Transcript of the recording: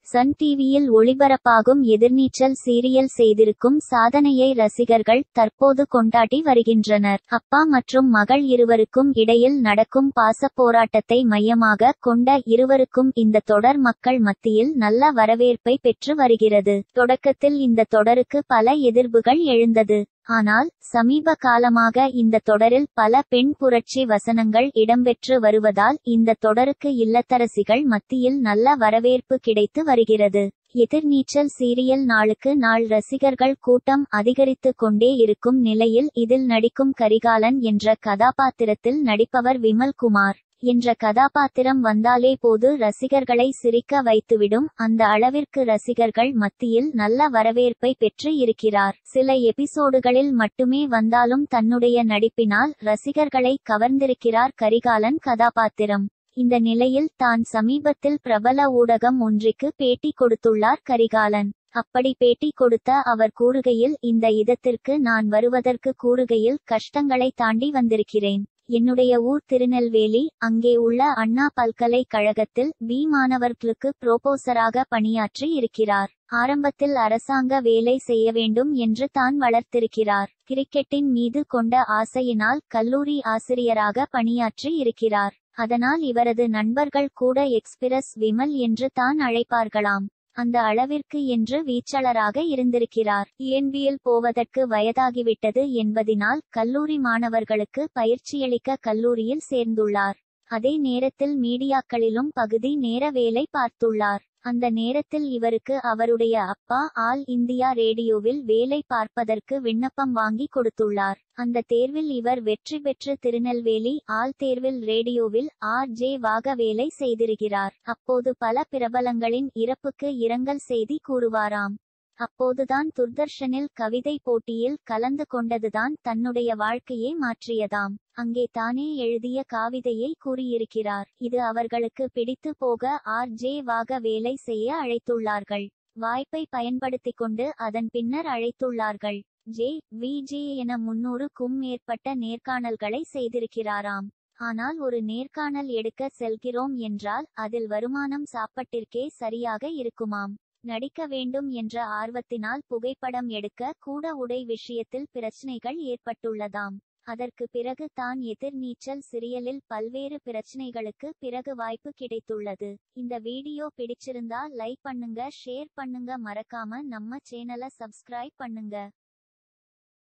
Sun டிவியில் ஒளிபரப்பாகும் எதிர்நீச்சல் serial செய்திருக்கும் சாதனையை ரசிகர்கள் தற்போது கொண்டாடி வருகின்றனர் அப்பா மற்றும் மகள் இருவருக்கும் இடையில் நடக்கும் பாசப் போராட்டத்தை மையமாக கொண்ட இருவருக்கும் இந்த தொடர் மக்கள் மத்தியில் நல்ல வரவேற்பை பெற்று வருகிறது தொடக்கத்தில் இந்த தொடருக்கு பல எதிர்ப்புகள் எழுந்தது ஆனால் சமீப காலமாக இந்த தொடரில் பல பெண் புரட்சி வசனங்கள் இடம்பெற்று வருவதால் இந்த தொடருக்கு இல்லத்தரசிகள் மத்தியில் நல்ல வரவேற்பு கிடைத்து வருகிறது எதிர்நீச்சல் சீரியல் நாளுக்கு நாள் ரசிகர்கள் கூட்டம் அதிகரித்து கொண்டே இருக்கும் நிலையில் இதில் நடிக்கும் கரிகாலன் என்ற கதாபாத்திரத்தில் நடிப்பவர் விமல் குமார் என்ற கதாபாத்திரம் வந்தாலே போது ரசிகர்களை சிரிக்க வைத்துவிடும் அந்த அளவிற்கு ரசிகர்கள் மத்தியில் நல்ல வரவேற்பை பெற்று இருக்கிறார் சில எபிசோடுகளில் மட்டுமே வந்தாலும் தன்னுடைய நடிப்பினால் ரசிகர்களை கவர்ந்திருக்கிறார் கரிகாலன் கதாபாத்திரம் இந்த நிலையில் தான் சமீபத்தில் பிரபல ஊடகம் ஒன்றிற்கு பேட்டி கொடுத்துள்ளார் கரிகாலன் அப்படி பேட்டி கொடுத்த அவர் கூறுகையில் இந்த இதத்திற்கு நான் வருவதற்கு கூறுகையில் கஷ்டங்களை தாண்டி வந்திருக்கிறேன் என்னுடைய ஊர் திருநெல்வேலி அங்கே உள்ள அண்ணா பல்கலைக்கழகத்தில் பி மாணவர்களுக்கு புரோபோசராக பணியாற்றி இருக்கிறார் ஆரம்பத்தில் அரசாங்க வேலை செய்ய வேண்டும் என்று தான் வளர்த்திருக்கிறார் கிரிக்கெட்டின் மீது கொண்ட ஆசையினால் கல்லூரி ஆசிரியராக பணியாற்றி இருக்கிறார் அதனால் இவரது நண்பர்கள் கூட எக்ஸ்பிரஸ் விமல் என்று தான் அழைப்பார்களாம் அந்த அளவிற்கு என்று வீச்சாளராக இருந்திருக்கிறார் இயன்பியல் போவதற்கு வயதாகிவிட்டது என்பதினால் கல்லூரி மாணவர்களுக்கு பயிற்சியளிக்க கல்லூரியில் சேர்ந்துள்ளார் அதே நேரத்தில் மீடியாக்களிலும் பகுதி நேர வேலை பார்த்துள்ளார் அந்த நேரத்தில் இவருக்கு அவருடைய அப்பா ஆல் இந்தியா ரேடியோவில் வேலை பார்ப்பதற்கு விண்ணப்பம் வாங்கி கொடுத்துள்ளார் அந்த தேர்வில் இவர் வெற்றி பெற்று திருநெல்வேலி ஆல் தேர்வில் ரேடியோவில் ஆர் ஜே வாக வேலை செய்திருக்கிறார் அப்போது பல பிரபலங்களின் இறப்புக்கு இரங்கல் செய்தி கூறுவாராம் அப்போதுதான் துர்தர்ஷனில் கவிதை போட்டியில் கலந்து கொண்டதுதான் தன்னுடைய வாழ்க்கையை மாற்றியதாம் அங்கே தானே எழுதிய காவிதையை கூறியிருக்கிறார் இது அவர்களுக்கு பிடித்து போக ஆர் ஜே வாக வேலை செய்ய அழைத்துள்ளார்கள் வாய்ப்பை பயன்படுத்திக் கொண்டு அதன் பின்னர் அழைத்துள்ளார்கள் ஜே வி ஜே என முன்னூறுக்கும் மேற்பட்ட நேர்காணல்களை செய்திருக்கிறாராம் ஆனால் ஒரு நேர்காணல் எடுக்க செல்கிறோம் என்றால் அதில் வருமானம் சாப்பாட்டிற்கே சரியாக இருக்குமாம் நடிக்க வேண்டும் என்ற ஆர்வத்தினால் புகைப்படம் எடுக்க கூட உடை விஷயத்தில் பிரச்சனைகள் ஏற்பட்டுள்ளதாம் அதற்கு பிறகு தான் எதிர்நீச்சல் சிரியலில் பல்வேறு பிரச்சனைகளுக்கு பிறகு வாய்ப்பு கிடைத்துள்ளது இந்த வீடியோ பிடிச்சிருந்தா லைக் பண்ணுங்க ஷேர் பண்ணுங்க மறக்காம நம்ம சேனலை சப்ஸ்கிரைப் பண்ணுங்க